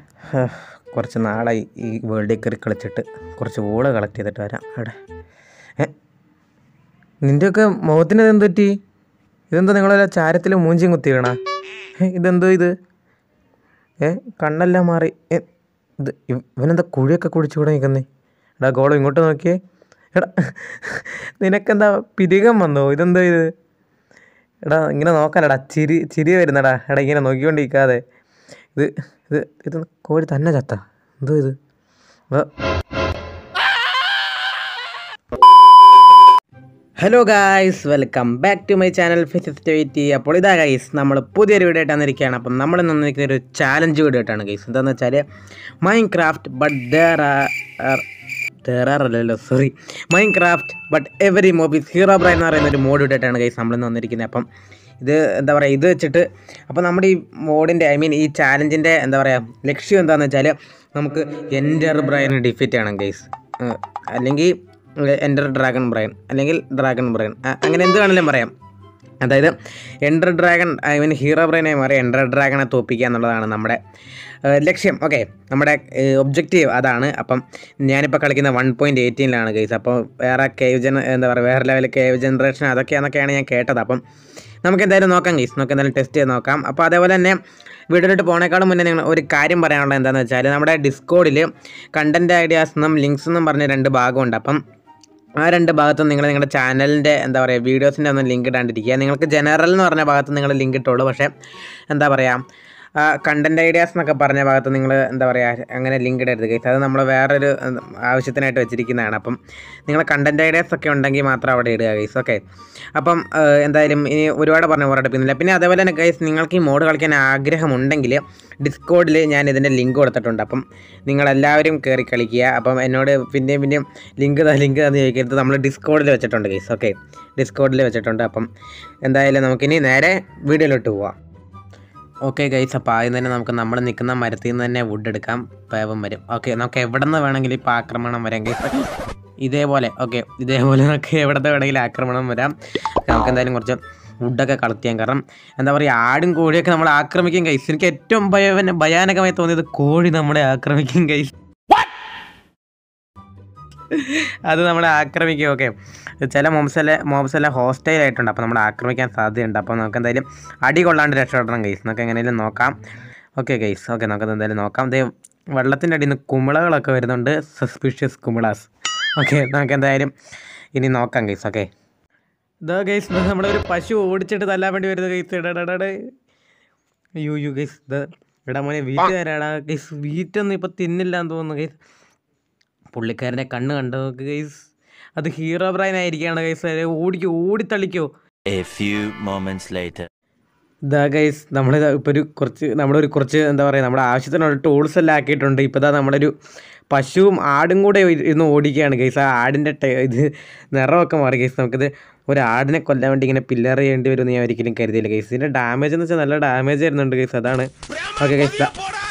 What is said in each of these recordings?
കുറച്ച് നാളായി ഈ വേൾഡിൽ കയറി കളിച്ചിട്ട് കുറച്ച് വോള് കളക്ട് ചെയ്തിട്ട് വരാം അവിടെ ഏ നിൻ്റെയൊക്കെ മുഖത്തിന് എന്ത് പറ്റി ഇതെന്താ നിങ്ങളെല്ലാം ചാരത്തിൽ മൂഞ്ചിയും കുത്തി വീണ ഏ ഇതെന്തോ ഇത് ഏ കണ്ണെല്ലാം മാറി ഏ ഇത് ഇവ- ഇവനെന്താ കുഴിയൊക്കെ കുഴിച്ചുകൂടെ നിൽക്കുന്നേ എടാ ഗോളം ഇങ്ങോട്ട് നോക്കിയേ എടാ നിനക്കെന്താ പിരികം വന്നോ ഇതെന്തോ ഇത് എടാ ഇങ്ങനെ നോക്കാനടാ ചിരി ചിരി വരുന്നടാ എടാ ഇങ്ങനെ നോക്കിക്കൊണ്ടിരിക്കാതെ ഇത് ഇത് ഇത് കോഴി തന്നെ ചത്ത എന്തോ ഇത് hello guys welcome back to my channel ഫിസിറ്റിവിറ്റി അപ്പോൾ ഇതാ ഗൈസ് നമ്മൾ പുതിയൊരു വീഡിയോ ആയിട്ട് വന്നിരിക്കുകയാണ് അപ്പം നമ്മൾ നിന്നിരിക്കുന്ന ഒരു ചാലഞ്ച് വീഡിയോ ആയിട്ടാണ് ഗൈസ് എന്താണെന്ന് വെച്ചാൽ Minecraft but there are there are അല്ലല്ലോ sorry Minecraft but every മോബീസ് ഹീറോ ബ്രൈൻ എന്ന് പറയുന്ന ഒരു മോഡ് വീഡിയോട്ടാണ് ഗൈസ് നമ്മൾ ഇന്ന് വന്നിരിക്കുന്നത് അപ്പം ഇത് എന്താ പറയുക ഇത് വെച്ചിട്ട് അപ്പോൾ നമ്മുടെ ഈ മോഡിൻ്റെ ഐ മീൻ ഈ ചാലഞ്ചിൻ്റെ എന്താ പറയുക ലക്ഷ്യം എന്താണെന്ന് വെച്ചാൽ നമുക്ക് എൻ്റർ ബ്രൈനെ ഡിഫീറ്റ് ചെയ്യണം ഗൈസ് അല്ലെങ്കിൽ എൻ്റർ ഡ്രാഗൺ ബ്രൈൻ അല്ലെങ്കിൽ ഡ്രാഗൺ ബ്രൈൻ അങ്ങനെ എന്ത് വേണമെങ്കിലും പറയാം അതായത് ender dragon I mean hero ബ്രെയിനെ മാറി എൻ്റർ ഡ്രാഗണെ തോപ്പിക്കുക എന്നുള്ളതാണ് നമ്മുടെ ഏഹ്, ലക്ഷ്യം ഓക്കെ നമ്മുടെ ഒബ്ജക്റ്റീവ് അതാണ് അപ്പം ഞാനിപ്പോൾ കളിക്കുന്ന വൺ പോയിൻറ്റ് എയ്റ്റീനിലാണ് കേസ് അപ്പോൾ വേറെ കേവ് ജന എന്താ പറയുക വേറെ ലെവൽ കേവ് ജനറേഷൻ അതൊക്കെയാണെന്നൊക്കെയാണ് ഞാൻ കേട്ടത് അപ്പം നമുക്ക് എന്തായാലും നോക്കാം കേസ് നമുക്ക് എന്തായാലും ടെസ്റ്റ് ചെയ്ത് നോക്കാം അപ്പോൾ അതേപോലെ തന്നെ വീഡിയോയിലോട്ട് പോണേക്കാളും മുന്നേ നിങ്ങൾ ഒരു കാര്യം പറയാനുള്ളത് എന്താണെന്ന് വെച്ചാൽ നമ്മുടെ ഡിസ്കോഡിൽ കണ്ടൻറ് ഐഡിയാസ് എന്നും ലിങ്ക്സ് എന്നും പറഞ്ഞ രണ്ട് ഭാഗമുണ്ട് അപ്പം ആ രണ്ട് ഭാഗത്തും നിങ്ങൾ നിങ്ങളുടെ ചാനലിൻ്റെ എന്താ പറയുക വീഡിയോസിൻ്റെ ഒന്നും ലിങ്ക് ഇടാണ്ടിരിക്കുക നിങ്ങൾക്ക് ജനറൽ എന്ന് പറഞ്ഞ ഭാഗത്ത് നിങ്ങൾ ലിങ്ക് ഇട്ടോളൂ പക്ഷേ എന്താ പറയുക കണ്ടൻറ് ഐഡിയാസ് എന്നൊക്കെ പറഞ്ഞ ഭാഗത്ത് നിങ്ങൾ എന്താ പറയുക അങ്ങനെ ലിങ്ക് ഇടരുത് കേസ് അത് നമ്മൾ വേറൊരു ഉം, ആവശ്യത്തിനായിട്ട് വെച്ചിരിക്കുന്നതാണ് അപ്പം നിങ്ങൾ കണ്ടൻറ് ഐഡിയാസ് ഒക്കെ ഉണ്ടെങ്കിൽ മാത്രം അവിടെ ഇടുക ഗൈസ് ഓക്കെ അപ്പം ആ, എന്തായാലും ഇനി ഒരുപാട് പറഞ്ഞ് പോരാട്ടപ്പിക്കുന്നില്ല പിന്നെ അതേപോലെ തന്നെ ഗൈസ് നിങ്ങൾക്ക് ഈ മോഡ് കളിക്കാൻ ആഗ്രഹമുണ്ടെങ്കിൽ ഡിസ്കോഡിൽ ഞാൻ ഇതിൻ്റെ ലിങ്ക് കൊടുത്തിട്ടുണ്ട് അപ്പം നിങ്ങളെല്ലാവരും കയറി കളിക്കുക അപ്പം എന്നോട് പിന്നെയും പിന്നെയും ലിങ്ക് താ ലിങ്ക് തന്ന് ചോദിക്കരുത് നമ്മൾ ഡിസ്കോഡിൽ വെച്ചിട്ടുണ്ട് ഗൈസ് ഓക്കെ ഡിസ്കോഡിൽ വെച്ചിട്ടുണ്ട് അപ്പം എന്തായാലും നമുക്കിനി നേരെ വീഡിയോയിലോട്ട് പോവാം ഓക്കെ ഗൈസ് അപ്പോൾ ആദ്യം തന്നെ നമുക്ക് നമ്മൾ നിൽക്കുന്ന മരത്തിൽ നിന്ന് തന്നെ വുഡ് എടുക്കാം പേവം വരും ഓക്കെ നമുക്ക് എവിടെ നിന്ന് വേണമെങ്കിലും ഇപ്പോൾ ആക്രമണം വരാം ഗൈസ് ഇതേപോലെ ഓക്കെ ഇതേപോലെ നമുക്ക് എവിടെ നിന്ന് വേണമെങ്കിലും ആക്രമണം വരാം നമുക്ക് എന്തായാലും കുറച്ച് വുഡൊക്കെ കളക്ട് ചെയ്യാം കാരണം എന്താ പറയുക ആടും കോഴിയൊക്കെ നമ്മൾ ആക്രമിക്കും കൈസ് എനിക്ക് ഏറ്റവും ഭയ ഭയാനകമായി തോന്നിയത് കോഴി നമ്മളെ ആക്രമിക്കും കൈസ് അത് നമ്മളെ ആക്രമിക്കും ഓക്കെ ചില മോംസെല്ലാം മോംസെല്ലാം ഹോസ്റ്റൈൽ ആയിട്ടുണ്ട് അപ്പോൾ നമ്മൾ ആക്രമിക്കാൻ സാധ്യതയുണ്ട് അപ്പോൾ നമുക്ക് എന്തായാലും അടി കൊള്ളാണ്ട് രക്ഷപ്പെടണം ഗൈസ് നമുക്ക് എങ്ങനെയും നോക്കാം ഓക്കെ ഗൈസ് ഓക്കെ നമുക്കത് എന്തായാലും നോക്കാം ദേ വെള്ളത്തിൻ്റെ അടിയിൽ നിന്ന് കുമിളകളൊക്കെ വരുന്നുണ്ട് സസ്പീഷ്യസ് കുമിളാസ് ഓക്കെ നമുക്ക് എന്തായാലും ഇനി നോക്കാം ഗൈസ് ഓക്കെ ഇതാ ഗൈസ് നമ്മുടെ ഒരു പശു ഓടിച്ചിട്ട് തല്ലാൻ വേണ്ടി വരുന്നത് ഗൈസ് ഇടടടേ അയ്യോ യു ഗൈസ് ഇത് എടാ മോനെ വീറ്റ് തരാടാ ഗൈസ് വീറ്റൊന്നും ഇപ്പോൾ തിന്നില്ല എന്ന് തോന്നുന്നു ഗൈസ് പുള്ളിക്കാരൻ്റെ കണ്ണ് കണ്ടോ ഗൈസ് അത് ഹീറോ ബ്രൈൻ ആയിരിക്കുകയാണ് ഗൈസ് ഓടിക്കോ ഓടിത്തള്ളിക്കോ A few moments later. ഇതാ ഗൈസ് നമ്മൾ ഇപ്പോൾ ഒരു കുറച്ച് നമ്മളൊരു കുറച്ച് എന്താ പറയുക നമ്മുടെ ആവശ്യത്തിനുള്ള ടൂൾസ് എല്ലാം ആക്കിയിട്ടുണ്ട് ഇപ്പോൾ ഇതാ നമ്മളൊരു പശുവും ആടും കൂടെ ഇ- ഇരുന്ന് ഓടിക്കുകയാണ് ഗൈസ് ആ ആടിൻ്റെ ടേ- ഇത് നിറമൊക്കെ മാറി ഗൈസ് നമുക്കിത് ഒരു ആടിനെ കൊല്ലാൻ വേണ്ടി ഇങ്ങനെ പില്ലർ ചെയ്യേണ്ടി വരുമെന്ന് ഞാൻ ഒരിക്കലും കരുതിയില്ല ഗൈസ് ഇതിൻ്റെ ഡാമേജ് എന്ന് വെച്ചാൽ നല്ല ഡാമേജ് വരുന്നുണ്ട് ഗൈസ് അതാണ് ഓക്കെ ഗൈസ്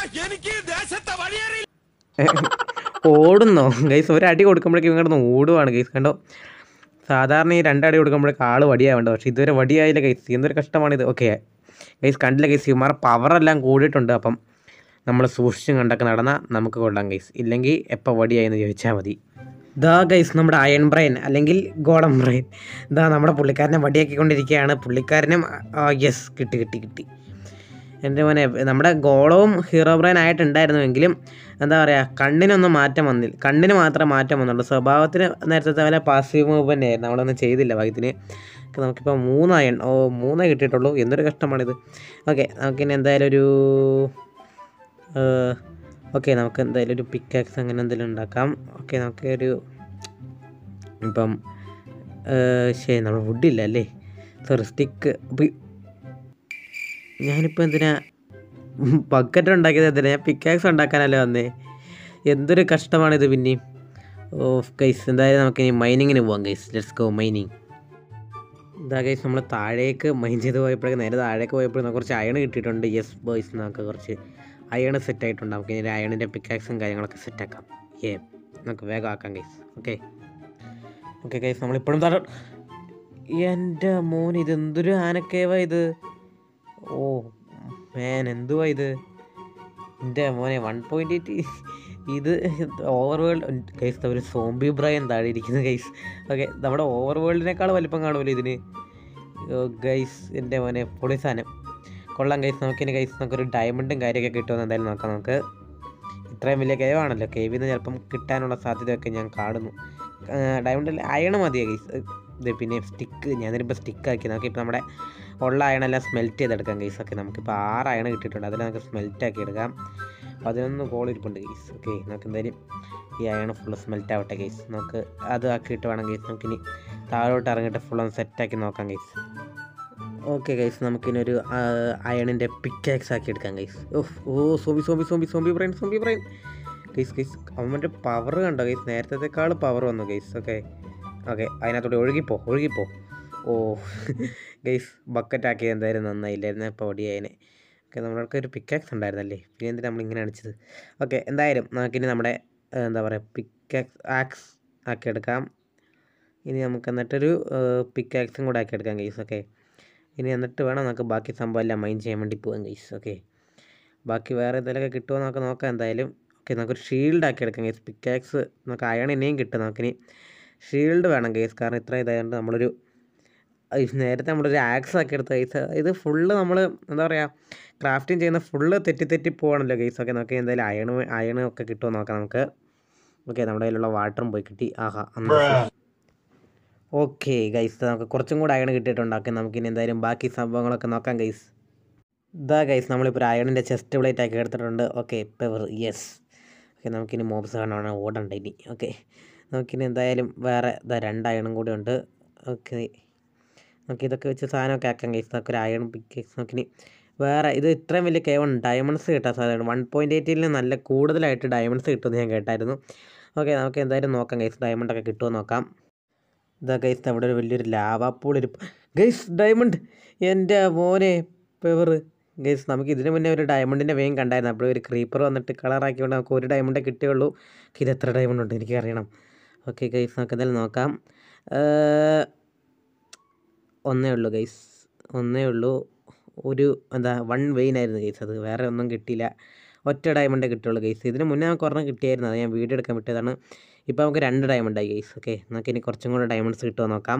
ഓടുന്നോ ഗൈസ് ഒരടി കൊടുക്കുമ്പോഴേക്കും ഇങ്ങോട്ട് ഓടുവാണ് ഗൈസ് കണ്ടോ സാധാരണ ഈ രണ്ടടി കൊടുക്കുമ്പോഴേക്കും ആൾ വടിയാവേണ്ട പക്ഷേ ഇതുവരെ വടിയായില്ല ഗൈസ് എന്തൊരു കഷ്ടമാണിത് ഓക്കെ ഗൈസ് കണ്ടില്ല ഗൈസ് ഇമാർ പവറെല്ലാം കൂടിയിട്ടുണ്ട് അപ്പം നമ്മൾ സൂക്ഷിച്ചും കണ്ടൊക്കെ നടന്നാൽ നമുക്ക് കൊള്ളാം ഗൈസ് ഇല്ലെങ്കിൽ എപ്പോൾ വടിയായി എന്ന് ചോദിച്ചാൽ മതി ദാ ഗൈസ് നമ്മുടെ അയൺ ബ്രെയിൻ അല്ലെങ്കിൽ ഗോളം ബ്രെയിൻ ഇതാ നമ്മുടെ പുള്ളിക്കാരനെ വടിയാക്കിക്കൊണ്ടിരിക്കുകയാണ് പുള്ളിക്കാരനും യെസ് കിട്ടി കിട്ടി കിട്ടി എൻ്റെ മോനെ നമ്മുടെ ഗോളവും ഹീറോ ബ്രെയിൻ ആയിട്ടുണ്ടായിരുന്നുവെങ്കിലും എന്താ പറയുക കണ്ണിനൊന്നും മാറ്റം വന്നില്ല കണ്ണിന് മാത്രമേ മാറ്റം വന്നുള്ളൂ സ്വഭാവത്തിന് നേരത്തെ പോലെ പാസീവ് മൂവ് തന്നെയായിരുന്നു നമ്മളൊന്നും ചെയ്തില്ല ഭാഗ്യത്തിന് നമുക്കിപ്പോൾ മൂന്നായി ഓ മൂന്നേ കിട്ടിയിട്ടുള്ളൂ എന്തൊരു കഷ്ടമാണിത് ഓക്കെ നമുക്കിനി എന്തായാലും ഒരു ഓക്കെ നമുക്ക് എന്തായാലും ഒരു പിക്കാക്സ് അങ്ങനെ എന്തെങ്കിലും ഉണ്ടാക്കാം ഓക്കെ നമുക്ക് ഒരു ഇപ്പം ഏഹ്, ശരി നമ്മൾ വുഡില്ല അല്ലേ സോറി സ്റ്റിക്ക് ഞാനിപ്പോൾ എന്തിനാ ബക്കറ്റ് ഉണ്ടാക്കിയത് എന്തിനാ ഞാൻ പിക്കാക്സ് ഉണ്ടാക്കാനല്ലേ വന്നേ എന്തൊരു കഷ്ടമാണിത് പിന്നെയും ഓ ഗൈസ് എന്തായാലും നമുക്ക് ഇനി മൈനിങ്ങിന് പോവാം ഗൈസ് ലെറ്റ്സ് ഗോ മൈനിങ് ഇതാ ഗൈസ് നമ്മൾ താഴേക്ക് മൈൻ ചെയ്ത് പോയപ്പോഴേക്ക് നേരെ താഴേക്ക് പോയപ്പോഴും നമുക്ക് കുറച്ച് അയൺ കിട്ടിയിട്ടുണ്ട് യെസ് ബോയ്സ് നമുക്ക് കുറച്ച് അയൺ സെറ്റ് ആയിട്ടുണ്ട് നമുക്ക് ഇനി അയണിൻ്റെ പിക്കാക്സും കാര്യങ്ങളൊക്കെ സെറ്റ് ആക്കാം ഏ നമുക്ക് വേഗം ആക്കാം ഗൈസ് ഓക്കെ ഓക്കെ ഗൈസ് നമ്മളിപ്പോഴും താഴെ എൻ്റെ മോൻ ഇതെന്തൊരു ആനക്കേവ ഇത് ഓ മേൻ എന്തുവാ ഇത് എൻ്റെ മോനെ വൺ പോയിൻറ്റ് എയ്റ്റ് ഇത് ഓവർ വേൾഡ് ഗൈസ് ഒരു സോംബി ബ്രയൻ താഴെ ഇരിക്കുന്ന ഗൈസ് ഓക്കെ നമ്മുടെ ഓവർ വേൾഡിനേക്കാൾ വലിപ്പം കാണുമല്ലോ ഇതിന് ഗൈസ് എൻ്റെ മോനെ പൊളി സാധനം കൊള്ളാം ഗൈസ് നമുക്കിനി ഗൈസ് നമുക്കൊരു ഡയമണ്ടും കാര്യമൊക്കെ കിട്ടുമെന്ന് എന്തായാലും നോക്കാം നമുക്ക് ഇത്രയും വലിയ കേവാണല്ലോ കേവിൽ നിന്ന് ചിലപ്പം കിട്ടാനുള്ള സാധ്യതയൊക്കെ ഞാൻ കാണുന്നു ഡയമണ്ടിൽ അയൺ മതിയാ ഗൈസ് ഇത് പിന്നെ സ്റ്റിക്ക് ഞാനിപ്പോൾ സ്റ്റിക്കാക്കി നമുക്കിപ്പോൾ നമ്മുടെ ഉള്ള അയണെല്ലാം സ്മെൽറ്റ് ചെയ്തെടുക്കാം ഗൈസ് ഓക്കെ നമുക്കിപ്പോൾ ആറ് അയൺ കിട്ടിയിട്ടുണ്ട് അതിൽ നമുക്ക് സ്മെൽറ്റ് ആക്കി എടുക്കാം പതിനൊന്ന് കോൾ ഇരിപ്പുണ്ട് ഗൈസ് ഓക്കെ നമുക്ക് എന്തായാലും ഈ അയൺ ഫുള്ള് സ്മെൽറ്റ് ആവട്ടെ ഗൈസ് നമുക്ക് അത് ആക്കിയിട്ട് വേണം ഗൈസ് നമുക്കിനി താഴോട്ട് ഇറങ്ങിയിട്ട് ഫുള്ളൊന്ന് സെറ്റാക്കി നോക്കാം ഗൈസ് ഓക്കെ ഗൈസ് നമുക്കിനൊരു അയണിൻ്റെ പിക്കാക്സ് ആക്കി എടുക്കാം ഗൈസ് ഓഹ് ഓ zombie zombie zombie zombie brain zombie brain guys guys അവൻ്റെ പവർ കണ്ടോ ഗൈസ് നേരത്തേക്കാൾ പവർ വന്നു ഗൈസ് ഓക്കെ ഓക്കെ അതിനകത്തോടെ ഒഴുകിപ്പോ ഒഴുകിപ്പോ ഓ ഗൈസ് ബക്കറ്റ് ആക്കിയത് എന്തായാലും നന്നായില്ലായിരുന്നു ഇപ്പോൾ ഒടിയായതിനെ ഓക്കെ നമ്മൾക്ക് ഒരു പിക്കാക്സ് ഉണ്ടായിരുന്നല്ലേ പിന്നെ എന്തിനാ നമ്മൾ ഇങ്ങനെ അടിച്ചത് ഓക്കെ എന്തായാലും നമുക്കിനി നമ്മുടെ ഏഹ്, എന്താ പറയുക പിക്കാക്സ് ആക്സ് ആക്കിയെടുക്കാം ഇനി നമുക്ക് എന്നിട്ടൊരു പിക്കാക്സും കൂടെ ആക്കിയെടുക്കാം ഗൈസ് ഓക്കെ ഇനി എന്നിട്ട് വേണം നമുക്ക് ബാക്കി സംഭവം എല്ലാം മൈൻഡ് ചെയ്യാൻ വേണ്ടി പോകാൻ ഗൈസ് ഓക്കെ ബാക്കി വേറെ എന്തെങ്കിലുമൊക്കെ കിട്ടുമോ നമുക്ക് നോക്കാം എന്തായാലും ഓക്കെ നമുക്കൊരു ഷീൽഡ് ആക്കി എടുക്കാം ഗൈസ് പിക്കാക്സ് നമുക്ക് അയൺ ഇനിയും കിട്ടും നമുക്കിനി ഷീൽഡ് വേണം ഗൈസ് കാരണം ഇത്ര ഇതായതുകൊണ്ട് നമ്മളൊരു ഈ നേരത്തെ നമ്മളൊരു ആക്സ് ആക്കി എടുത്ത ഗൈസ് ഇത് ഫുള്ള് നമ്മൾ എന്താ പറയുക ക്രാഫ്റ്റിംഗ് ചെയ്യുന്ന ഫുള്ള് തെറ്റി തെറ്റി പോകണമല്ലോ ഗൈസ് ഓക്കെ നമുക്ക് എന്തായാലും അയൺ അയൺ ഒക്കെ കിട്ടുമോ നോക്കാം നമുക്ക് ഓക്കെ നമ്മുടെ കയ്യിലുള്ള വാട്ടറും പോയി കിട്ടി ആഹാ ഓക്കെ ഗൈസ് നമുക്ക് കുറച്ചും കൂടെ അയൺ കിട്ടിയിട്ടുണ്ട് ഓക്കെ നമുക്കിനി എന്തായാലും ബാക്കി സംഭവങ്ങളൊക്കെ നോക്കാം ഗൈസ് ഇതാ ഗൈസ് നമ്മളിപ്പോൾ ഒരു അയണിൻ്റെ ചെസ്റ്റ് പ്ലേറ്റ് ആക്കി എടുത്തിട്ടുണ്ട് ഓക്കെ പെവർ യെസ് ഓക്കെ നമുക്കിനി മോബ്സ് കാണാൻ ഓടണ്ട ഇനി ഓക്കെ നമുക്കിനി എന്തായാലും വേറെ ഇതാ രണ്ട് അയണും കൂടി ഉണ്ട് ഓക്കെ നമുക്ക് ഇതൊക്കെ വെച്ച് സാധനമൊക്കെ ആക്കാം ഗൈസ് നമുക്ക് ഒരു അയൺ പിക്കേസ് നമുക്കിനി വേറെ ഇത് ഇത്രയും വലിയ കേവൺ ഡയമണ്ട്സ് കിട്ടാൻ സാധ്യതയുണ്ട് വൺ പോയിൻറ്റ് എയ്റ്റിൽ നല്ല കൂടുതലായിട്ട് ഡയമണ്ട്സ് കിട്ടുമെന്ന് ഞാൻ കേട്ടായിരുന്നു ഓക്കെ നമുക്ക് എന്തായാലും നോക്കാം ഗൈസ് ഡയമണ്ടൊക്കെ കിട്ടുമോ നോക്കാം ഇതാ ഗൈസ് അവിടെ ഒരു വലിയൊരു ലാവാ പൂൾ ഇരിപ്പ് ഗൈസ് ഡയമണ്ട് എൻ്റെ മോനെ പെവർ ഗൈസ് നമുക്ക് ഇതിന് മുന്നേ ഒരു ഡയമണ്ടിൻ്റെ വെയിൻ കണ്ടായിരുന്നു അപ്പോൾ ഒരു ക്രീപ്പർ വന്നിട്ട് കളറാക്കിക്കൊണ്ട് നമുക്ക് ഒരു ഡയമണ്ടേ കിട്ടുകയുള്ളൂ ഇത് എത്ര ഡയമണ്ട് ഉണ്ട് എനിക്ക് അറിയണം ഓക്കെ ഗൈസ് നമുക്ക് എന്തായാലും നോക്കാം ഏർ, ഒന്നേ ഉള്ളൂ ഗൈസ് ഒന്നേ ഉള്ളൂ ഒരു എന്താ വൺ വെയിൻ ആയിരുന്നു ഗൈസ് അത് വേറെ ഒന്നും കിട്ടിയില്ല ഒറ്റ ഡയമണ്ടേ കിട്ടുള്ളൂ ഗൈസ് ഇതിന് മുന്നേ നമുക്ക് ഒരെണ്ണം കിട്ടിയായിരുന്നു അത് ഞാൻ വീഡിയോ എടുക്കാൻ വിട്ടതാണ് ഇപ്പോൾ നമുക്ക് രണ്ട് ഡയമണ്ടായി ഗൈസ് ഓക്കെ നമുക്ക് ഇനി കുറച്ചും കൂടെ ഡയമണ്ട്സ് കിട്ടുമോ നോക്കാം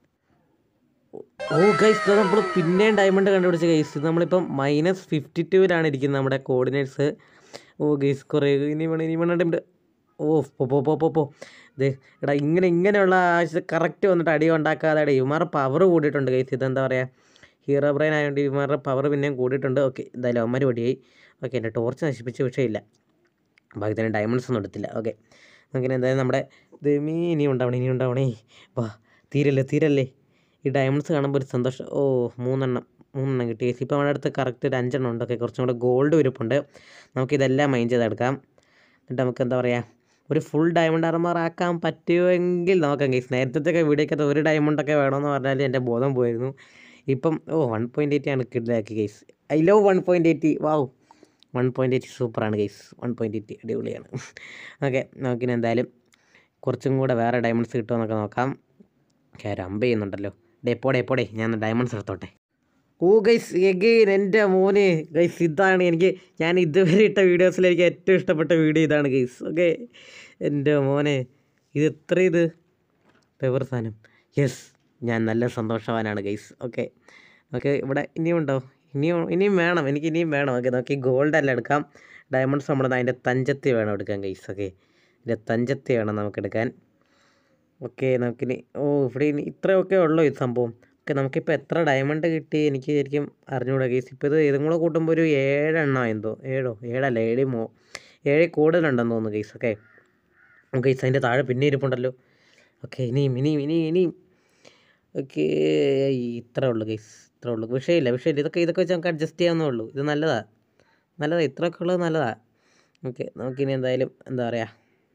ഓ ഗൈസ് നമ്മൾ പിന്നെയും ഡയമണ്ട് കണ്ടുപിടിച്ച ഗൈസ് ഇത് നമ്മളിപ്പം മൈനസ് ഫിഫ്റ്റി ടുവിലാണ് ഇരിക്കുന്നത് നമ്മുടെ കോർഡിനേറ്റ്സ് ഓ ഗൈസ് കുറേ ഇനി വേണം ഇനി വേണം ഡയമണ്ട് ഓ പോ പോ പോ പോ പോ ദേ എടാ ഇങ്ങനെ ഇങ്ങനെയുള്ള ആഴ്ച കറക്റ്റ് വന്നിട്ട് അടി ഉണ്ടാക്കാതെ ഇവന്മാരുടെ പവർ കൂടിയിട്ടുണ്ട് ഗൈസ് ഇതെന്താ പറയുക ഹീറോ ബ്രെയിൻ ആയതുകൊണ്ട് ഇവന്മാരുടെ പവർ പിന്നെയും കൂടിയിട്ടുണ്ട് ഓക്കെ എന്തായാലും അവന്മാർ പൊടിയായി ഓക്കെ എൻ്റെ ടോർച്ച് നശിപ്പിച്ച വിഷയമില്ല ബാക്കി തന്നെ ഡയമണ്ട്സ് ഒന്നും എടുത്തില്ല ഓക്കെ നമുക്കിനി എന്തായാലും നമ്മുടെ ദമീ ഇനി ഉണ്ടാവണേ ഇനി ഉണ്ടാവണേ വാ തീരല്ലേ തീരല്ലേ ഈ ഡയമണ്ട്സ് കാണുമ്പോൾ ഒരു സന്തോഷം ഓ മൂന്നെണ്ണം മൂന്നെണ്ണം കിട്ടി ഇപ്പോൾ നമ്മുടെ അടുത്ത് കറക്റ്റ് ഒരു അഞ്ചെണ്ണം ഉണ്ട് ഓക്കെ കുറച്ചും കൂടെ ഗോൾഡ് ഇരിപ്പുണ്ട് നമുക്കിതെല്ലാം മൈൻഡ് ചെയ്തെടുക്കാം എന്നിട്ട് നമുക്ക് എന്താ പറയുക ഒരു ഫുൾ ഡയമണ്ട് അർമർ ആക്കാൻ പറ്റുമെങ്കിൽ നോക്കാം ഗൈസ് നേരത്തെ വീഡിയോക്കകത്ത് ഒരു ഡയമണ്ടൊക്കെ വേണമെന്ന് പറഞ്ഞാൽ എൻ്റെ ബോധം പോയിരുന്നു ഇപ്പം ഓ വൺ പോയിൻറ്റ് എയ്റ്റ് ആണ് കിഡിലാക്കി guys I love one point eight wow one point eight സൂപ്പറാണ് ഗൈസ് വൺ പോയിൻറ്റ് എയ്റ്റ് അടിപൊളിയാണ് ഓക്കെ നമുക്കിനി എന്തായാലും കുറച്ചും കൂടെ വേറെ ഡയമണ്ട്സ് കിട്ടുമെന്നൊക്കെ നോക്കാം കാര്യം അമ്പ ചെയ്യുന്നുണ്ടല്ലോ ഡേ പോടെ പോടെ ഞാൻ ഡയമണ്ട്സ് എടുത്തോട്ടെ ഓ ഗൈസ് എഗെയിൻ എൻ്റെ മോനെ ഗൈസ് ഇതാണ് എനിക്ക് ഞാൻ ഇതുവരെ ഇട്ട വീഡിയോസിൽ എനിക്ക് ഏറ്റവും ഇഷ്ടപ്പെട്ട വീഡിയോ ഇതാണ് ഗൈസ് ഓക്കെ എൻ്റെ മോനെ ഇത് എത്ര ഇത് പെവർ സാധനം യെസ് ഞാൻ നല്ല സന്തോഷവാനാണ് ഗൈസ് ഓക്കെ ഓക്കെ ഇവിടെ ഇനിയും ഉണ്ടോ ഇനിയും ഇനിയും വേണം എനിക്ക് ഇനിയും വേണം ഓക്കെ നോക്കി ഗോൾഡ് അല്ല എടുക്കാം ഡയമണ്ട്സ് നമ്മൾ അതിൻ്റെ തഞ്ചത്തി വേണം എടുക്കാൻ ഗൈസ് ഓക്കെ ഇതിൻ്റെ തഞ്ചത്തി വേണം നമുക്ക് എടുക്കാൻ ഓക്കെ നമുക്കിനി ഓ ഇവിടെ ഇനി ഇത്രയൊക്കെ ഉള്ളൂ ഈ സംഭവം ഓക്കെ നമുക്കിപ്പോൾ എത്ര ഡയമണ്ട് കിട്ടി എനിക്ക് ശരിക്കും അറിഞ്ഞുകൂടാ കേസ് ഇപ്പോൾ ഇത് ഇതും കൂടെ കൂട്ടുമ്പോൾ ഒരു ഏഴെണ്ണോ എന്തോ ഏഴോ ഏഴല്ല ഏഴ് മോ ഏഴ് കൂടുതലുണ്ടെന്ന് തോന്നുന്നു കേസ് ഓക്കെ കേസ് അതിൻ്റെ താഴെ പിന്നെ ഇരിപ്പുണ്ടല്ലോ ഓക്കെ ഇനിയും ഇനിയും ഇനിയും ഇനിയും ഓക്കെ ഇത്രേ ഉള്ളൂ കേസ് ഇത്രേ ഉള്ളൂ വിഷയമില്ല വിഷയമില്ല ഇതൊക്കെ ഇതൊക്കെ വെച്ച് നമുക്ക് അഡ്ജസ്റ്റ് ചെയ്യാവുന്നേ ഉള്ളൂ ഇത് നല്ലതാണ് നല്ലതാണ് ഇത്രയൊക്കെ ഉള്ളത് നല്ലതാണ് ഓക്കെ നമുക്കിനി എന്തായാലും എന്താ പറയുക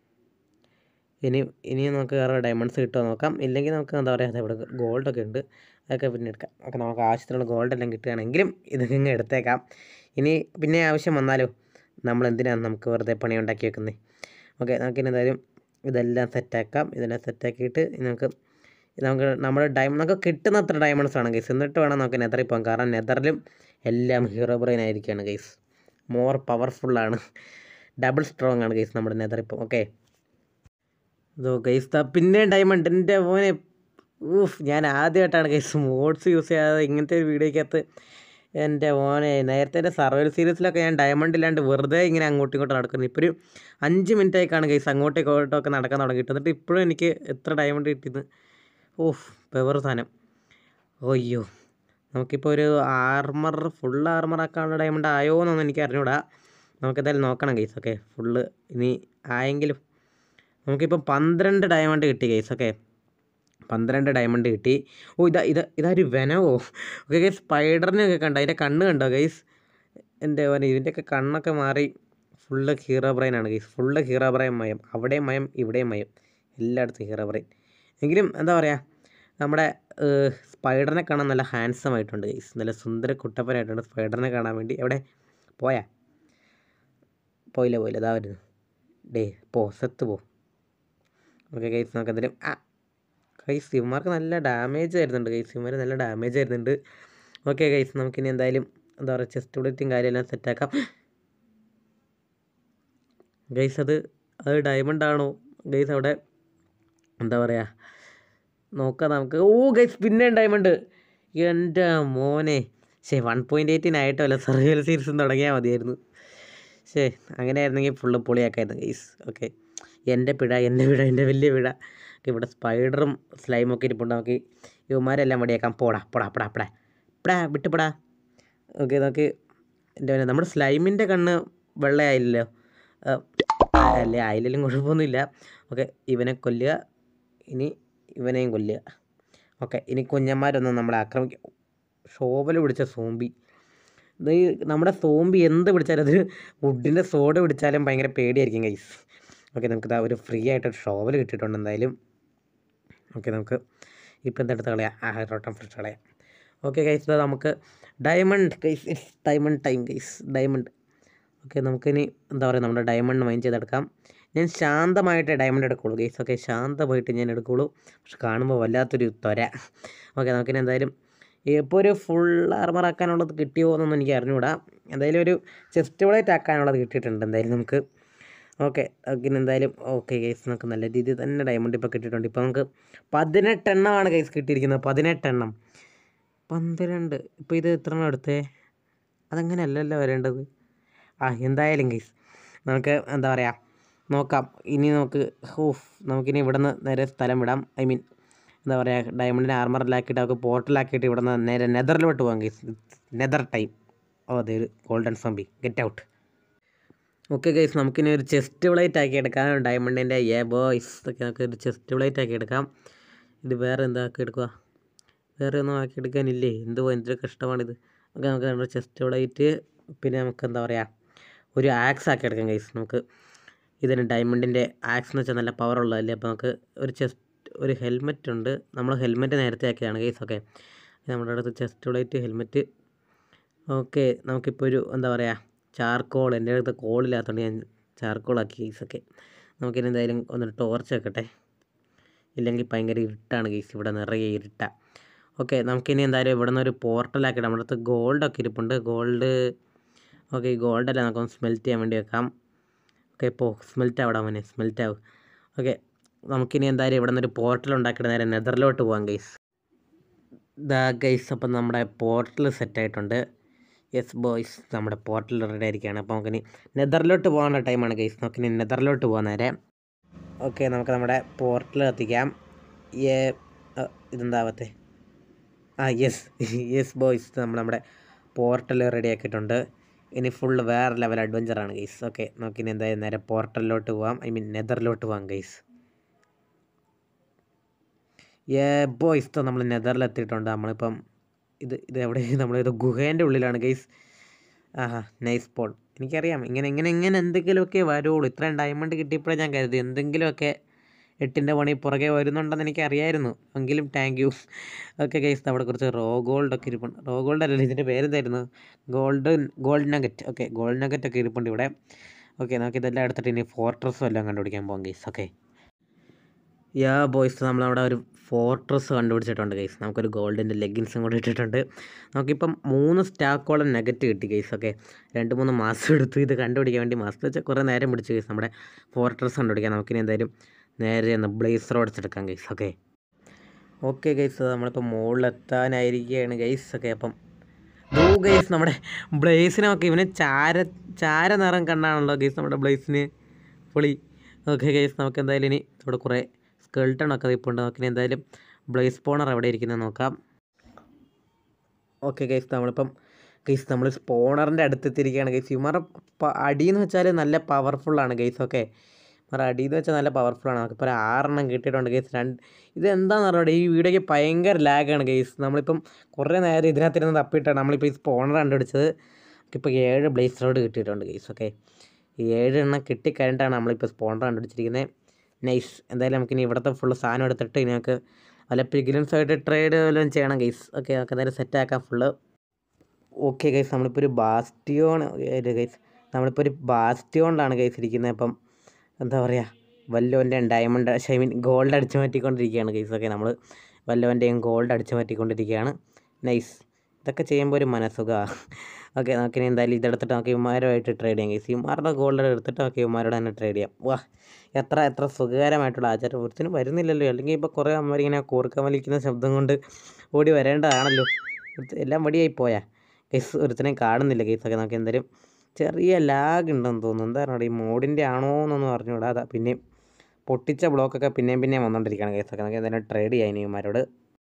ഇനി ഇനിയും നമുക്ക് വേറെ ഡയമണ്ട്സ് കിട്ടുമോ നോക്കാം ഇല്ലെങ്കിൽ നമുക്ക് എന്താ പറയുക ഇവിടെ ഗോൾഡൊക്കെ ഉണ്ട് അതൊക്കെ പിന്നെ എടുക്കാം ഓക്കെ നമുക്ക് ആവശ്യത്തിനുള്ള ഗോൾഡ് എല്ലാം കിട്ടുകയാണെങ്കിലും ഇതൊക്കെ ഇങ്ങ് എടുത്തേക്കാം ഇനി പിന്നെ ആവശ്യം വന്നാലോ നമ്മൾ എന്തിനാണ് നമുക്ക് വെറുതെ പണി ഉണ്ടാക്കി വെക്കുന്നത് ഓക്കെ നമുക്കിനി എന്തായാലും ഇതെല്ലാം സെറ്റാക്കാം ഇതെല്ലാം സെറ്റാക്കിയിട്ട് നമുക്ക് നമുക്ക് നമ്മുടെ ഡയമണ്ട് നമുക്ക് കിട്ടുന്ന അത്ര ഡയമണ്ട്സ് ആണ് ഗൈസ് എന്നിട്ട് വേണം നമുക്ക് നെതറിൽ പോകാം കാരണം നെതറിലും എല്ലാം ഹീറോ ബ്രെയിൻ ആയിരിക്കുകയാണ് ഗൈസ് മോർ പവർഫുള്ളാണ് ഡബിൾ സ്ട്രോങ് ആണ് ഗൈസ് നമ്മുടെ നെതർ ഇപ്പം ഓക്കെ ഇതോ ഗൈസ് ദാ പിന്നെ ഡയമണ്ട് എൻ്റെ മോനെ ഊഫ് ഞാൻ ആദ്യമായിട്ടാണ് ഗൈസ് മോഡ്സ് യൂസ് ചെയ്യാതെ ഇങ്ങനത്തെ ഒരു വീഡിയോക്കകത്ത് എൻ്റെ മോനെ നേരത്തെ എൻ്റെ സർവൈവൽ സീരീസിലൊക്കെ ഞാൻ ഡയമണ്ട് ഇല്ലാണ്ട് വെറുതെ ഇങ്ങനെ അങ്ങോട്ടും ഇങ്ങോട്ടും നടക്കുന്നത് ഇപ്പോൾ ഒരു അഞ്ച് മിനിറ്റ് ആയിക്കാണ് ഗൈസ് അങ്ങോട്ടും ഇങ്ങോട്ടും ഒക്കെ നടക്കാൻ തുടങ്ങിയിട്ട് എന്നിട്ട് ഇപ്പോഴും എനിക്ക് എത്ര ഡയമണ്ട് കിട്ടിയത് ഓഫ് പെവർ സാധനം അയ്യോ നമുക്കിപ്പോൾ ഒരു ആർമർ ഫുൾ ആർമർ ആക്കാനുള്ള ഡയമണ്ട് ആയോ എന്നൊന്നും എനിക്ക് അറിഞ്ഞൂടാ നമുക്കെന്തായാലും നോക്കണം ഗൈസ് ഓക്കെ ഫുള്ള് ഇനി ആയെങ്കിലും നമുക്കിപ്പോൾ പന്ത്രണ്ട് ഡയമണ്ട് കിട്ടി ഗൈസ് ഓക്കെ പന്ത്രണ്ട് ഡയമണ്ട് കിട്ടി ഓ ഇതാ ഇതാ ഇതാ ഒരു വെനവോ ഓക്കെ ഗൈസ് സ്പൈഡറിനെയൊക്കെ കണ്ടോ അതിൻ്റെ കണ്ണ് കണ്ടോ ഗൈസ് എൻ്റെ മോനെ ഇതിൻ്റെയൊക്കെ കണ്ണൊക്കെ മാറി ഫുള്ള് ഹീറോ ബ്രെയിനാണ് ഗൈസ് ഫുള്ള് ഹീറോ ബ്രെയിൻ മയം അവിടെയും മയം ഇവിടെയും മയം എല്ലായിടത്തും ഹീറോ ബ്രെയിൻ എങ്കിലും എന്താ പറയുക നമ്മുടെ ഏഹ്, സ്പൈഡറിനെ കാണാൻ നല്ല ഹാൻസം ആയിട്ടുണ്ട് ഗൈസ് നല്ല സുന്ദര കുട്ടപ്പനായിട്ടുണ്ട് സ്പൈഡറിനെ കാണാൻ വേണ്ടി എവിടെ പോയാ പോയില്ല പോയില്ല ഇതാ വരുന്നു ഡേ പോ സെത്ത് പോ ഓക്കെ ഗൈസ് നമുക്ക് എന്തായാലും ആ ഗൈസ് ഇവന്മാർക്ക് നല്ല ഡാമേജ് വരുന്നുണ്ട് ഗൈസ് ഇവന്മാർ നല്ല ഡാമേജ് വരുന്നുണ്ട് ഓക്കെ ഗൈസ് നമുക്കിനി എന്തായാലും എന്താ പറയുക ചെസ്റ്റ് ബുള്ളറ്റും കാര്യമെല്ലാം സെറ്റാക്കാം ഗൈസ് അത് അത് ഡയമണ്ട് ആണോ ഗൈസ് അവിടെ എന്താ പറയുക നോക്കാം നമുക്ക് ഓ ഗൈസ് പിന്നെ ഡയമണ്ട് എൻ്റെ മോനെ ശേ വൺ പോയിൻറ്റ് എയ്റ്റിനായിട്ടല്ല സർവൈവൽ സീരീസും തുടങ്ങിയാൽ മതിയായിരുന്നു ശേ അങ്ങനെ ആയിരുന്നെങ്കിൽ ഫുള്ള് പൊളിയാക്കായിരുന്നു ഗൈസ് ഓക്കെ എൻ്റെ പിഴ എൻ്റെ പിഴ എൻ്റെ വലിയ പിഴ ഓക്കെ ഇവിടെ സ്പൈഡറും സ്ലൈമും ഒക്കെ ഇരിപ്പുണ്ട് നമുക്ക് ഇവന്മാരെല്ലാം വടിയാക്കാം പോടാ പോടാ പോടാ പോടാ പോടാ വിട്ട് പോടാ ഓക്കെ നമുക്ക് എൻ്റെ മോനെ നമ്മുടെ സ്ലൈമിൻ്റെ കണ്ണ് വെള്ളയായില്ലല്ലോ ആ, അല്ലേ ആയില്ലെങ്കിലും കുഴപ്പമൊന്നുമില്ല ഓക്കെ ഇവനെ കൊല്ലുക ഇനി ഇവനെയും കൊല്ലുക ഓക്കെ ഇനി കുഞ്ഞന്മാരൊന്നും നമ്മളെ ആക്രമിക്കും ഷോവൽ പിടിച്ച സോംബി ഇത് ഈ നമ്മുടെ സോംബി എന്ത് പിടിച്ചാലും അത് വുഡിൻ്റെ സോഡ പിടിച്ചാലും ഭയങ്കര പേടിയായിരിക്കും ഗൈസ് ഓക്കെ നമുക്ക് ഇതാ ഒരു ഫ്രീ ആയിട്ട് ഷോവൽ കിട്ടിയിട്ടുണ്ട് എന്തായാലും ഓക്കെ നമുക്ക് ഇപ്പം എന്തെടുത്ത് കളയാം ആ റോട്ടം ഫ്രഷ് കളയാം ഓക്കെ ഗൈസ് ഇതാ നമുക്ക് diamond guys it's diamond time guys diamond okay നമുക്കിനി എന്താ പറയുക നമ്മുടെ ഡയമണ്ട് മൈൻ ചെയ്തെടുക്കാം ഞാൻ ശാന്തമായിട്ട് ഡയമണ്ട് എടുക്കുള്ളൂ ഗൈസ് ഓക്കെ ശാന്തമായിട്ട് ഞാൻ എടുക്കുള്ളൂ പക്ഷെ കാണുമ്പോൾ വല്ലാത്തൊരു ത്വര ഓക്കെ നമുക്കിനി എന്തായാലും ഇപ്പോൾ ഒരു ഫുൾ ആർമർ ആക്കാനുള്ളത് കിട്ടിയോ എന്നൊന്നും എനിക്ക് അറിഞ്ഞുകൂടാ എന്തായാലും ഒരു ചെസ്റ്റ് പ്ലേറ്റ് ആക്കാനുള്ളത് കിട്ടിയിട്ടുണ്ട് എന്തായാലും നമുക്ക് ഓക്കെ പിന്നെ എന്തായാലും ഓക്കെ ഗൈസ് നമുക്ക് നല്ല രീതിയിൽ തന്നെ ഡയമണ്ട് ഇപ്പോൾ കിട്ടിയിട്ടുണ്ട് ഇപ്പോൾ നമുക്ക് പതിനെട്ടെണ്ണമാണ് ഗൈസ് കിട്ടിയിരിക്കുന്നത് പതിനെട്ടെണ്ണം പന്ത്രണ്ട് ഇപ്പോൾ ഇത് എത്ര എണ്ണം എടുത്തേ അതങ്ങനെയല്ലല്ലോ വരേണ്ടത് ആ എന്തായാലും ഗൈസ് നമുക്ക് എന്താ പറയുക നോക്കാം ഇനി നമുക്ക് ഹൂഫ് നമുക്കിനി ഇവിടെ നിന്ന് നേരെ സ്ഥലം വിടാം ഐ മീൻ എന്താ പറയുക ഡയമണ്ടിനെ ആർമറിലാക്കിയിട്ട് നമുക്ക് പോർട്ടലാക്കിയിട്ട് ഇവിടെ നിന്ന് നേരെ നെതറിലോട്ട് പോകാം ഗൈസ് നെതർ ടൈം ഓ അതെ ഒരു golden zombie get out okay guys നമുക്കിനി ഒരു ചെസ്റ്റ് പ്ലേറ്റ് ആക്കി എടുക്കാം ഡയമണ്ടിൻ്റെ ഏ ബോയ്സ് ഒക്കെ നമുക്ക് ഒരു ചെസ്റ്റ് പ്ലേറ്റ് ആക്കി എടുക്കാം ഇത് വേറെ എന്താ ആക്കി എടുക്കുക വേറെ ഒന്നും ആക്കി എടുക്കാനില്ലേ എന്തോ എന്തൊരു കഷ്ടമാണിത് ഓക്കെ നമുക്ക് നമ്മുടെ ചെസ്റ്റ് പ്ലേറ്റ് പിന്നെ നമുക്ക് എന്താ പറയുക ഒരു ആക്സ് ആക്കി എടുക്കാം ഗൈസ് നമുക്ക് ഇതിന് ഡയമണ്ടിൻ്റെ ആക്സ് എന്ന് വെച്ചാൽ നല്ല പവർ ഉള്ളതല്ലേ അപ്പോൾ നമുക്ക് ഒരു ചെസ്റ്റ് ഒരു ഹെൽമെറ്റ് ഉണ്ട് നമ്മൾ ഹെൽമെറ്റ് നേരത്തെ ആക്കിയതാണ് ഗൈസ് ഓക്കെ നമ്മുടെ അടുത്ത് ചെസ്റ്റ് പ്ലേറ്റ് ഹെൽമെറ്റ് ഓക്കെ നമുക്കിപ്പോൾ ഒരു എന്താ പറയുക ചാർക്കോൾ എൻ്റെ അടുത്ത് കോളില്ലാത്തതുകൊണ്ട് ഞാൻ ചാർക്കോൾ ആക്കി ഗൈസ് ഒക്കെ നമുക്കിനി എന്തായാലും ഒന്ന് ടോർച്ച് വെക്കട്ടെ ഇല്ലെങ്കിൽ ഭയങ്കര ഇരുട്ടാണ് ഗൈസ് ഇവിടെ നിറയെ ഇരുട്ട ഓക്കെ നമുക്കിനി എന്തായാലും ഇവിടെ നിന്ന് ഒരു പോർട്ടലാക്കിയിട്ട് നമ്മുടെ അടുത്ത് ഗോൾഡൊക്കെ ഇരിപ്പുണ്ട് ഗോൾഡ് ഓക്കെ ഈ ഗോൾഡല്ല നമുക്കൊന്ന് സ്മെൽറ്റ് ചെയ്യാൻ വേണ്ടി വെക്കാം ഓക്കെ ഇപ്പോൾ സ്മെൽറ്റ് ആവടാ മോനെ സ്മെൽറ്റ് ആവും ഓക്കെ നമുക്കിനി എന്തായാലും ഇവിടെ നിന്നൊരു പോർട്ടൽ ഉണ്ടാക്കിയിട്ട് നേരെ നെതറിലോട്ട് പോകാം ഗൈസ് ദാ ഗൈസ് അപ്പം നമ്മുടെ പോർട്ടൽ സെറ്റായിട്ടുണ്ട് യെസ് ബോയ്സ് നമ്മുടെ പോർട്ടൽ റെഡി ആയിരിക്കുകയാണ് അപ്പോൾ നമുക്കിനി നെതറിലോട്ട് പോകാനുള്ള ടൈമാണ് ഗൈസ് നമുക്കിനി നെതറിലോട്ട് പോകാൻ നേരെ ഓക്കെ നമുക്ക് നമ്മുടെ പോർട്ടൽ കത്തിക്കാം ഏ അ, ഇതെന്താവത്തെ ആ യെസ് യെസ് ബോയ്സ് നമ്മൾ നമ്മുടെ പോർട്ടൽ റെഡി ആക്കിയിട്ടുണ്ട് ഇനി ഫുൾ വേറെ ലെവൽ അഡ്വഞ്ചറാണ് ഗൈസ് ഓക്കെ നമുക്കിനി എന്തായാലും നേരെ പോർട്ടലിലോട്ട് പോകാം ഐ മീൻ നെതറിലോട്ട് പോകാം ഗൈസ് ഏ ബോയ്സ് നമ്മൾ നെതറിലെത്തിയിട്ടുണ്ട് നമ്മളിപ്പം ഇത് ഇത് എവിടെ നമ്മളിത് ഗുഹേൻ്റെ ഉള്ളിലാണ് ഗൈസ് ആഹാ നൈസ് പോൾ എനിക്കറിയാം ഇങ്ങനെ ഇങ്ങനെ ഇങ്ങനെ എന്തെങ്കിലുമൊക്കെ വരുള്ളൂ ഇത്രയും ഡയമണ്ട് കിട്ടിയപ്പോഴേ ഞാൻ കരുതി എന്തെങ്കിലുമൊക്കെ എട്ടിൻ്റെ പണി പുറകെ വരുന്നുണ്ടെന്ന് എനിക്ക് അറിയായിരുന്നു എങ്കിലും താങ്ക് യു ഓക്കെ ഗൈസ് അവിടെ കുറച്ച് റോ ഗോൾഡ് ഒക്കെ ഇരിപ്പുണ്ട് റോ ഗോൾഡ് അല്ലല്ലോ ഇതിൻ്റെ പേരെന്തായിരുന്നു gold gold nugget okay gold nugget ഒക്കെ ഇരിപ്പുണ്ട് ഇവിടെ ഓക്കെ നമുക്ക് ഇതെല്ലാം എടുത്തിട്ട് ഇനി ഫോർട്രസ്സും എല്ലാം കണ്ടുപിടിക്കാൻ പോകാം ഗൈസ് ഓക്കെ യാ ബോയ്സ് നമ്മളവിടെ ഒരു ഫോർട്രസ് കണ്ടുപിടിച്ചിട്ടുണ്ട് ഗൈസ് നമുക്കൊരു ഗോൾഡിൻ്റെ ലെഗിൻസും കൂടി ഇട്ടിട്ടുണ്ട് നമുക്കിപ്പം മൂന്ന് സ്റ്റാക്കോളം നെഗറ്റ് കിട്ടി ഗൈസ് ഓക്കെ രണ്ട് മൂന്ന് മാസം എടുത്തു ഇത് കണ്ടുപിടിക്കാൻ വേണ്ടി മാസം വെച്ചാൽ കുറേ നേരം പിടിച്ചു ഗൈസ് നമ്മുടെ ഫോർട്രസ് കണ്ടുപിടിക്കാൻ നമുക്കിനി എന്തായാലും നേരെ ഒന്ന് ബ്ലേസ് റോഡ്സ് എടുക്കാം ഗൈസ് ഓക്കെ ഓക്കെ ഗൈസ് നമ്മളിപ്പോൾ മുകളിലെത്താനായിരിക്കുകയാണ് ഗൈസ് ഒക്കെ അപ്പം ദൂ ഗൈസ് നമ്മുടെ ബ്ലേസിനൊക്കെ ഇവന് ചാര ചാര നിറം കണ്ടാണല്ലോ ഗൈസ് നമ്മുടെ ബ്ലേസിന് പൊളി ഓക്കെ ഗൈസ് നമുക്ക് എന്തായാലും ഇനി ഇവിടെ കുറേ സ്കെൾട്ടണൊക്കെ ഇപ്പോൾ ഉണ്ട് നമുക്കിനി എന്തായാലും ബ്ലേസ് പോണർ എവിടെ ഇരിക്കുന്നത് നോക്കാം ഓക്കെ ഗൈസ് നമ്മളിപ്പം ഗൈസ് നമ്മൾ സ്പോണറിൻ്റെ അടുത്തെത്തിയിരിക്കുകയാണ് ഗൈസ് ഇവന്മാരുടെ പ- അടിയെന്ന് വെച്ചാൽ നല്ല പവർഫുള്ളാണ് ഗൈസ് ഓക്കെ ഇവരുടെ അടിയെന്ന് വെച്ചാൽ നല്ല പവർഫുള്ളാണ് നമുക്കിപ്പോൾ ഒരു ആറെണ്ണം കിട്ടിയിട്ടുണ്ട് ഗൈസ് രണ്ട് ഇത് എന്താണെന്ന് അറിയാം ഈ വീഡിയോയ്ക്ക് ഭയങ്കര ലാഗാണ് ഗൈസ് നമ്മളിപ്പം കുറേ നേരം ഇതിനകത്തിരുന്ന് തപ്പിയിട്ടാണ് നമ്മളിപ്പോൾ ഈ സ്പോണർ കണ്ടുപിടിച്ചത് നമുക്കിപ്പോൾ ഏഴ് ബ്ലേസ് റോഡ് കിട്ടിയിട്ടുണ്ട് ഗൈസ് ഓക്കെ ഈ ഏഴ് എണ്ണം കിട്ടിക്കഴിഞ്ഞിട്ടാണ് നമ്മളിപ്പോൾ സ്പോണർ കണ്ടുപിടിച്ചിരിക്കുന്നത് നൈസ് എന്തായാലും നമുക്കിനി ഇവിടുത്തെ ഫുള്ള് സാധനം എടുത്തിട്ട് ഇനി നമുക്ക് വല്ല പിഗിലൻസ് ആയിട്ട് ട്രേഡ് വല്ലതും ചെയ്യണം ഗൈസ് ഓക്കെ നമുക്ക് എന്തായാലും സെറ്റ് ആക്കാം ഫുള്ള് ഓക്കെ ഗൈസ് നമ്മളിപ്പോൾ ഒരു ബാസ്റ്റിയോൺ ഗൈസ് നമ്മളിപ്പോൾ ഒരു ബാസ്റ്റിയോണിലാണ് ഗൈസ് ഇരിക്കുന്നത് അപ്പം എന്താ പറയുക വല്ലോൻ്റെ ഡയമണ്ട് ഐ മീൻ ഗോൾഡ് അടിച്ചു മാറ്റിക്കൊണ്ടിരിക്കുകയാണ് ഗൈസ് ഓക്കെ നമ്മൾ വല്ലോൻ്റെയും ഗോൾഡ് അടിച്ചു മാറ്റിക്കൊണ്ടിരിക്കുകയാണ് നൈസ് ഇതൊക്കെ ചെയ്യുമ്പോൾ ഒരു മനസ്സുഖമാണ് ഓക്കെ നമുക്കിനി എന്തായാലും ഇതെടുത്തിട്ട് നമുക്ക് ഇവന്മാരുമായിട്ട് ട്രേഡ് ചെയ്യാം ഗൈസ് ഇവന്മാരുടെ ഗോൾഡ് എടുത്തിട്ട് നമുക്ക് ഇവന്മാരോട് തന്നെ ട്രേഡ് ചെയ്യാം വാ എത്ര എത്ര സുഖകരമായിട്ടുള്ള ആചാരം ഒരുത്തിനും വരുന്നില്ലല്ലോ അല്ലെങ്കിൽ ഇപ്പോൾ കുറേ അമ്മരിങ്ങനെ കൂർക്കം വലിക്കുന്ന ശബ്ദം കൊണ്ട് ഓടി വരേണ്ടതാണല്ലോ ഒരുത്ത- എല്ലാം വടിയായി പോയാ ഗൈസ് ഒരുത്തനെ കാണുന്നില്ല ഗൈസൊക്കെ നമുക്ക് എന്തായാലും ചെറിയ ലാഗ് ഉണ്ടെന്ന് തോന്നുന്നു എന്താണ് ഈ മോഡിൻ്റെ ആണോ എന്നൊന്നും അറിഞ്ഞൂടാ അതാ പിന്നെയും പൊട്ടിച്ച ബ്ലോക്കൊക്കെ പിന്നെയും പിന്നെയും വന്നുകൊണ്ടിരിക്കുകയാണ് ഗൈസൊക്കെ നമുക്ക് എന്തായാലും ട്രേഡ് ചെയ്യാം ഇനി ഇവന്മാരോട്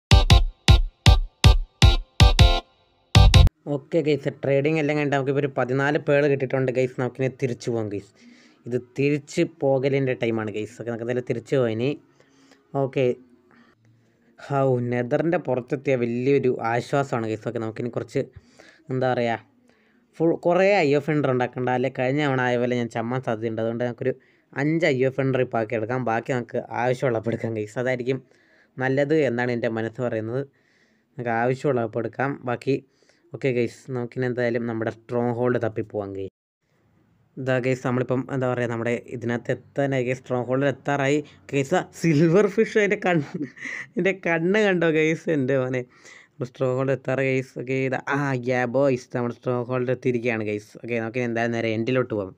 ഓക്കെ ഗൈസ് ട്രേഡിംഗ് എല്ലാം കഴിഞ്ഞിട്ട് നമുക്കിപ്പോൾ ഒരു പതിനാല് പേള് കിട്ടിയിട്ടുണ്ട് ഗൈസ് നമുക്കിനി തിരിച്ചു പോകാം ഗൈസ് ഇത് തിരിച്ച് പോകലിൻ്റെ ടൈമാണ് ഗൈസ് ഒക്കെ നമുക്ക് എന്തായാലും തിരിച്ചു പോകാം ഇനി ഓക്കെ ഹൗ നെതറിൻ്റെ പുറത്തെത്തിയ വലിയൊരു ആശ്വാസമാണ് ഗൈസ് ഒക്കെ നമുക്കിനി കുറച്ച് എന്താ പറയുക ഫുൾ കുറേ ഐ എഫ് എൻഡർ ഉണ്ടാക്കണ്ട അല്ലെ കഴിഞ്ഞ തവണ ആയ പോലെ ഞാൻ ചമ്മാൻ സാധ്യതയുണ്ട് അതുകൊണ്ട് നമുക്കൊരു അഞ്ച് ഐ എഫ് എൻഡർ ഇപ്പോൾ ആക്കി എടുക്കാം ബാക്കി നമുക്ക് ആവശ്യമുള്ളപ്പോൾ എടുക്കാം ഗൈസ് അതായിരിക്കും നല്ലത് എന്നാണ് എൻ്റെ മനസ്സ് പറയുന്നത് നമുക്ക് ആവശ്യമുള്ളപ്പോൾ എടുക്കാം ബാക്കി ഓക്കെ ഗൈസ് നമുക്കിനി എന്തായാലും നമ്മുടെ സ്ട്രോങ് ഹോൾഡ് തപ്പിപ്പോവാം ഗൈസ് ഇതാ ഗൈസ് നമ്മളിപ്പം എന്താ പറയുക നമ്മുടെ ഇതിനകത്ത് എത്താനായി ഗൈസ് സ്ട്രോങ് ഹോൾഡിൽ എത്താറായി ഗൈസ് സിൽവർ ഫിഷ് അതിൻ്റെ കണ്ണ് എൻ്റെ കണ്ണ് കണ്ടോ ഗൈസ് എൻ്റെ മോനെ സ്ട്രോങ് ഹോൾഡ് എത്താറ് ഗൈസ് ഓക്കെ ഇതാ ആ യാ ബോയ്സ് നമ്മുടെ സ്ട്രോങ് ഹോൾഡ് എത്തിയിരിക്കുകയാണ് ഗൈസ് ഓക്കെ നമുക്ക് ഇനി എന്തായാലും നേരെ എൻഡിലോട്ട് പോകാം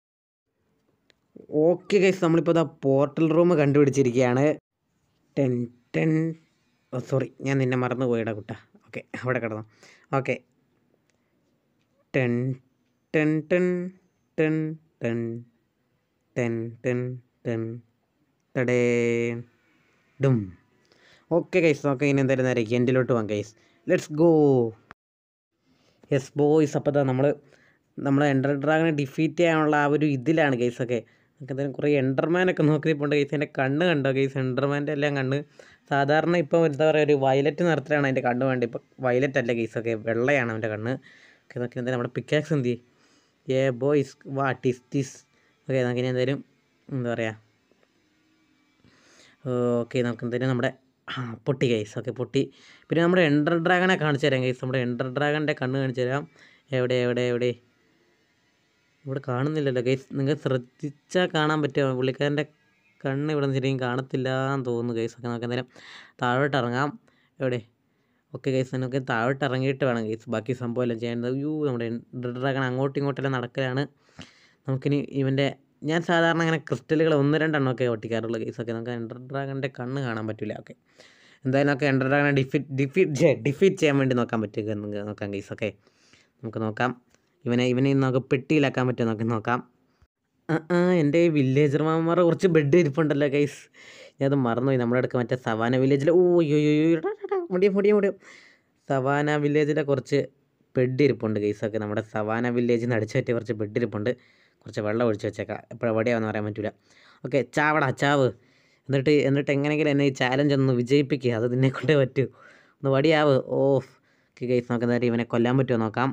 ഓക്കെ ഗൈസ് നമ്മളിപ്പോൾ ഇതാ പോർട്ടൽ റൂം കണ്ടുപിടിച്ചിരിക്കുകയാണ് ടെൻ ടെൻ ഓ സോറി ഞാൻ നിന്നെ മറന്നു പോയിടാ കുട്ട ഓക്കെ അവിടെ കിടന്നു ഓക്കെ ടെൻ ടെൻ ടെൻ ടെൻ ടെൻ ടെൻ ടെൻ ടെൻ ടടേ ഡും ഓക്കെ ഗൈസ് ഓക്കെ ഇനി എന്തായാലും നേരെ എൻഡിലോട്ട് പോകാം guys let's go yes boys അപ്പോൾ നമ്മൾ നമ്മൾ എൻ്റർ ഡ്രാഗനെ ഡിഫീറ്റ് ചെയ്യാനുള്ള ആ ഒരു ഇതിലാണ് ഗൈസ് ഒക്കെ നമുക്ക് എന്തായാലും കുറേ എൻ്റർമാനൊക്കെ നോക്കിപ്പോണ്ട് ഗൈസ് എൻ്റെ കണ്ണ് കണ്ടോ ഗൈസ് എൻ്റർമാൻ്റെ എല്ലാം കണ്ണ് സാധാരണ ഇപ്പോൾ എന്താ പറയുക ഒരു വയലറ്റ് നിറത്തിലാണ് അതിൻ്റെ കണ്ണ് വേണ്ടത് ഇപ്പോൾ വയലറ്റ് അല്ല ഗൈസ് ഒക്കെ വെള്ളയാണ് അവൻ്റെ കണ്ണ് ഓക്കെ നോക്കി എന്തായാലും നമ്മുടെ പിക്കാക്സ് എന്ത് ചെയ്യും ഏ boys what is this okay നമുക്ക് ഇനി എന്തായാലും എന്താ പറയുക ഓക്കെ നമുക്ക് എന്തായാലും നമ്മുടെ ആ, പൊട്ടി ഗൈസ് ഓക്കെ പൊട്ടി പിന്നെ നമ്മുടെ എൻ്റർ ഡ്രാഗനെ കാണിച്ചു തരാം ഗൈസ് നമ്മുടെ എൻ്റർ ഡ്രാഗൻ്റെ കണ്ണ് കാണിച്ചു തരാം എവിടെ എവിടെ എവിടെ ഇവിടെ കാണുന്നില്ലല്ലോ ഗൈസ് നിങ്ങൾ ശ്രദ്ധിച്ചാൽ കാണാൻ പറ്റുമോ പുള്ളിക്കാരൻ്റെ കണ്ണ് ഇവിടെ നിന്ന് ശരിക്കും കാണത്തില്ല എന്ന് തോന്നുന്നു ഗൈസ് ഒക്കെ നമുക്ക് എന്തായാലും താഴോട്ട് ഇറങ്ങാം എവിടെ ഓക്കെ ഗൈസ് നമുക്ക് താഴോട്ട് ഇറങ്ങിയിട്ട് വേണം ഗൈസ് ബാക്കി സംഭവം എല്ലാം ചെയ്യേണ്ടത് യൂ നമ്മുടെ എൻ്റർ ഡ്രാഗൺ അങ്ങോട്ടും ഇങ്ങോട്ടെല്ലാം നടക്കലാണ് നമുക്കിനി ഇവൻ്റെ ഞാൻ സാധാരണ അങ്ങനെ ക്രിസ്റ്റലുകൾ ഒന്ന് രണ്ടെണ്ണമൊക്കെ ഒട്ടിക്കാറുള്ളൂ കേസൊക്കെ നമുക്ക് എൻ്റർ ഡ്രാഗണിൻ്റെ കണ്ണ് കാണാൻ പറ്റില്ല ഓക്കെ എന്തായാലും നമുക്ക് എൻ്റർ ഡ്രാഗണെ ഡിഫീറ്റ് ഡിഫീറ്റ് ഡിഫീറ്റ് ചെയ്യാൻ വേണ്ടി നോക്കാൻ പറ്റുക നോക്കാം കേസൊക്കെ നമുക്ക് നോക്കാം ഇവനെ ഇവനെ ഇന്ന് നമുക്ക് പെട്ടിയിലാക്കാൻ പറ്റുമോ നമുക്ക് നോക്കാം ആ ആ എൻ്റെ ഈ വില്ലേജർ മാമന്മാരുടെ കുറച്ച് ബെഡ് ഇരിപ്പുണ്ടല്ലോ ഗൈസ് ഞാനത് മറന്നുപോയി നമ്മുടെ അടുക്ക് മറ്റേ സവാന വില്ലേജിൽ ഓ യോ യോ യോ മുടിയും മുടിയും മുടിയും സവാന വില്ലേജിലെ കുറച്ച് ബെഡ് ഇരിപ്പുണ്ട് ഗൈസൊക്കെ നമ്മുടെ സവാന വില്ലേജിൽ നിന്ന് അടിച്ചു പറ്റിയ കുറച്ച് ബെഡ് ഇരിപ്പുണ്ട് കുറച്ച് വെള്ളം ഒഴിച്ച് വെച്ചേക്കാം എപ്പോഴും എവിടെയാണെന്ന് പറയാൻ പറ്റില്ല ഓക്കെ ചാവടാ ചാവ് എന്നിട്ട് എന്നിട്ട് എങ്ങനെയെങ്കിലും എന്നെ ഈ ചാലഞ്ച് ഒന്ന് വിജയിപ്പിക്കുക അത് നിന്നെ കൊണ്ടേ പറ്റൂ ഒന്ന് വടിയാവ് ഓ ഓക്കെ ഗൈസ് നമുക്ക് എന്തായാലും ഇവനെ കൊല്ലാൻ പറ്റുമോ നോക്കാം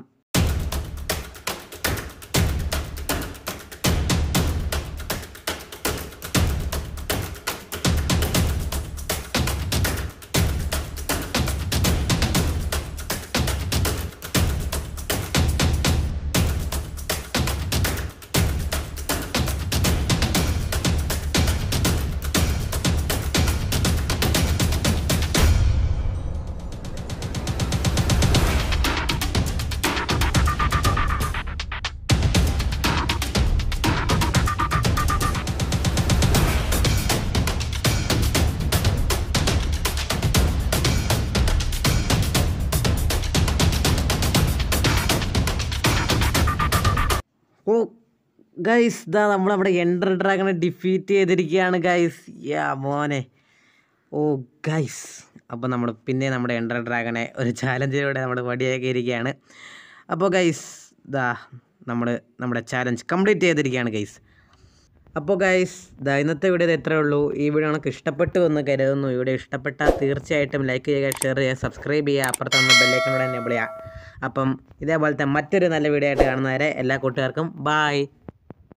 ഓ ഗൈസ് ഇതാ നമ്മൾ നമ്മുടെ എൻഡർ ഡ്രാഗനെ ഡിഫീറ്റ് ചെയ്തിരിക്കുകയാണ് ഗൈസ് യാ മോനെ ഓ ഗൈസ് അപ്പോൾ നമ്മൾ പിന്നെ നമ്മുടെ എൻഡർ ഡ്രാഗനെ ഒരു ചാലഞ്ചിലൂടെ നമ്മൾ വടിയാക്കിയിരിക്കുകയാണ് അപ്പോൾ ഗൈസ് ഇതാ നമ്മൾ നമ്മുടെ ചാലഞ്ച് കംപ്ലീറ്റ് ചെയ്തിരിക്കുകയാണ് ഗൈസ് അപ്പോൾ ഗൈസ് ദാ ഇന്നത്തെ വീഡിയോ ഇത് ഇത്രയേ ഉള്ളൂ ഈ വീഡിയോ നമുക്ക് ഇഷ്ടപ്പെട്ടു എന്ന് കരുതുന്നു ഈ വീഡിയോ ഇഷ്ടപ്പെട്ടാൽ തീർച്ചയായിട്ടും ലൈക്ക് ചെയ്യുക ഷെയർ ചെയ്യുക സബ്സ്ക്രൈബ് ചെയ്യുക അപ്പുറത്ത് നമ്മൾ ബെല്ലൈക്കനോട് എനേബിൾ ചെയ്യുക അപ്പം ഇതേപോലത്തെ മറ്റൊരു നല്ല വീഡിയോ ആയിട്ട് കാണുന്നവരെ എല്ലാ കൂട്ടുകാർക്കും ബായ്